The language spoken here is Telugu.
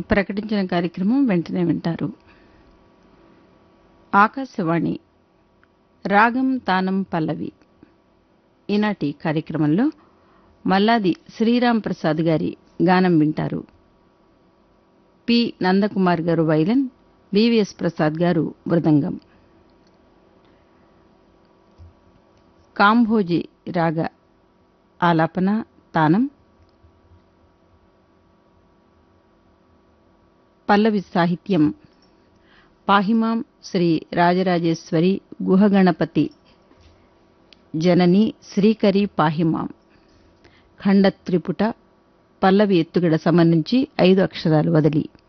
ప్రకటించిన కార్యక్రమం వెంటనే వింటారు ఆకాశవాణి రాగం తానం పల్లవి ఈనాటి కార్యక్రమంలో మల్లాది శ్రీరాం ప్రసాద్ గారి గానం వింటారు పి నందకుమార్ గారు వైలన్ బివిఎస్ ప్రసాద్ గారు మృదంగం కాంభోజి రాగ ఆలాపన తానం పల్లవి సాహిత్యం పాహిమాం శ్రీ రాజరాజేశ్వరి గుహగణపతి జనని శ్రీకరి పాహిమాం ఖండ త్రిపుట పల్లవి ఎత్తుగడ సంబంధించి ఐదు అక్షరాలు వదిలి